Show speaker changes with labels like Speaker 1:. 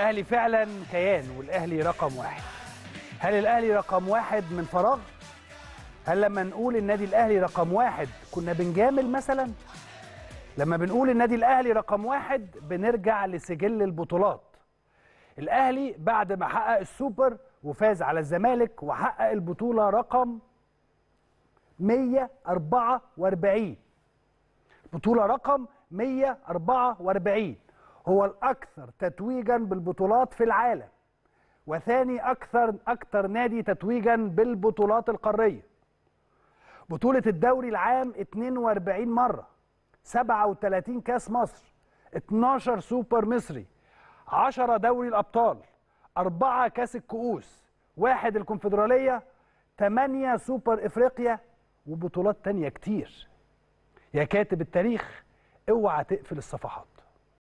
Speaker 1: الاهلي فعلا كيان والاهلي رقم واحد هل الاهلي رقم واحد من فراغ هل لما نقول النادي الاهلي رقم واحد كنا بنجامل مثلا لما بنقول النادي الاهلي رقم واحد بنرجع لسجل البطولات الاهلي بعد ما حقق السوبر وفاز على الزمالك وحقق البطوله رقم 144 بطوله رقم 144 هو الاكثر تتويجا بالبطولات في العالم وثاني اكثر اكثر نادي تتويجا بالبطولات القاريه بطوله الدوري العام 42 مره 37 كاس مصر 12 سوبر مصري 10 دوري الابطال 4 كاس الكؤوس واحد الكونفدراليه 8 سوبر افريقيا وبطولات تانية كتير يا كاتب التاريخ اوعى تقفل الصفحات